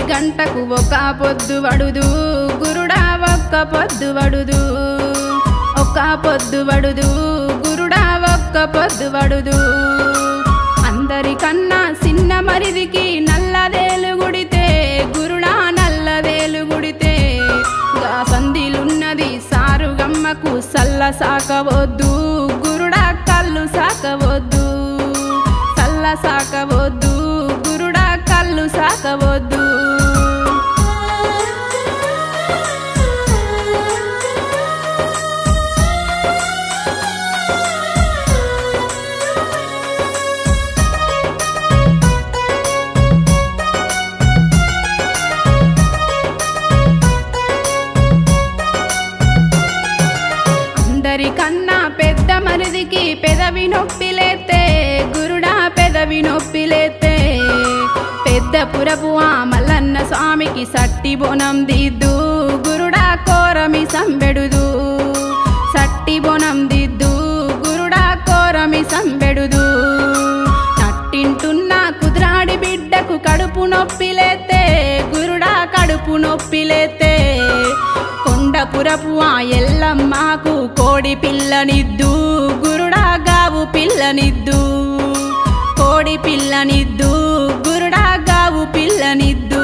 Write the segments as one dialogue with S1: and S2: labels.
S1: గంటకు ఒక పొద్దు వడుదు గురుడా ఒక్క పొద్దు వడుదు ఒక్క పొద్దు వడుదు గురుడా ఒక్క పొద్దు వడుదు అందరికన్నా చిన్న మరిదికి నల్లదేలు గుడితే గురుడా నల్లదేలు గుడితే గా సంధిలున్నది సారుగమ్మకు సల్ల సాకవద్దు గురుడా కళ్ళు సాకవద్దు సల్ల సాకవద్దు గురుడా కళ్ళు సాకవద్దు అందరికన్నా పెద్ద మరిదికి పెదవి నొప్పిలేతే గురుడా పెదవి నొప్పిలేతే పెద్ద పురపు ఆ మల్లన్న స్వామికి సట్టి బోనం దిద్దు గురుడా కోరమి సంబెడుదు సట్టి బోనం దిద్దు గురుడా కోరమి సంబెడుదు నట్టింటున్న కుదిరాడి బిడ్డకు కడుపు నొప్పిలేతే గురుడా కడుపు నొప్పిలేతే కొండపురపు ఆ ఎల్లమ్మకు కోడి పిల్లనిద్దు గురుడా గావు పిల్లనిద్దు కోడి పిల్లనిద్దు గురుడా గావు పిల్లనిద్దు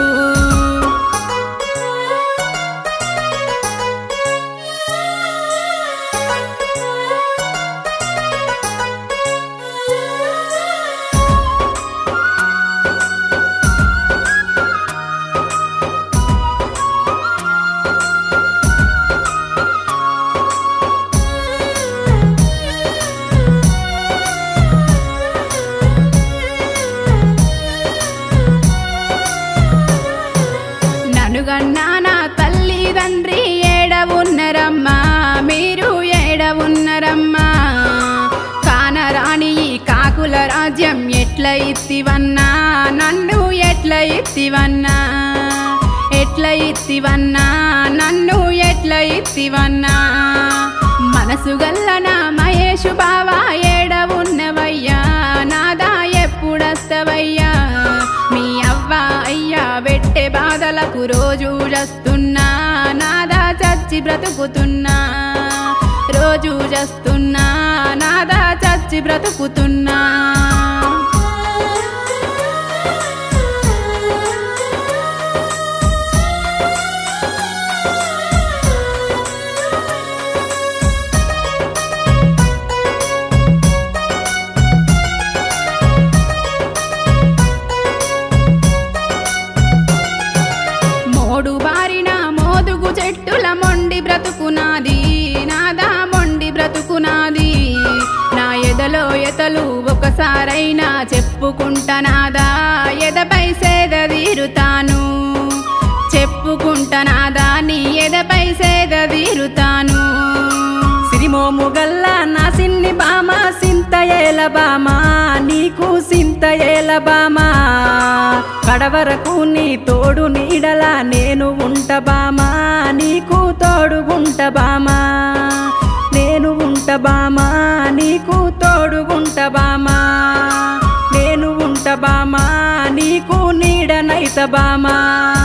S1: ననుగన్నా నా తల్లి తండ్రి ఏడ ఉన్నరమ్మా మీరు ఏడ ఉన్నరమ్మా కానరాని ఈ కాకుల రాజ్యం ఎట్ల ఇత్తివన్నా నన్ను ఎట్ల ఇత్తివన్నా ఎట్ల ఇత్తివన్నా నన్ను ఎట్ల ఇత్తివన్నా మనసు గల్లన మహేషు బావా ఏడ ఉన్నవయ్యా నాదా ఎప్పుడస్తవయ్యా మీ అవ్వ అయ్యా పెట్టే బాధలకు రోజు జస్తున్నా నాదా చచ్చి బ్రతుకుతున్నా రోజు జస్తున్నా నాదా చచ్చి బ్రతుకుతున్నా మోడు బారిన మోదుగు చెట్టుల మొండి బ్రతుకునాది నాదా మొండి బ్రతుకునాది నా ఎదలో ఎతలు ఒకసారైనా చెప్పుకుంటనాదా ఎదపై సేద తీరుతాను చెప్పుకుంటనాదా నీ ఎదపై సేద తీరుతాను
S2: సిరిమోము గల్ల నా సిన్ని బామ సింత ఏల బామ నీకు సింత ఏల బామ కడవరకు నీ తోడు నీడలా నేను ఉంట బామ నీకు తోడుగుంట బామ నేను ఉంట బామ నీకు తోడుగుంట బామ నేను ఉంట బామ నీకు నీడనైత బామా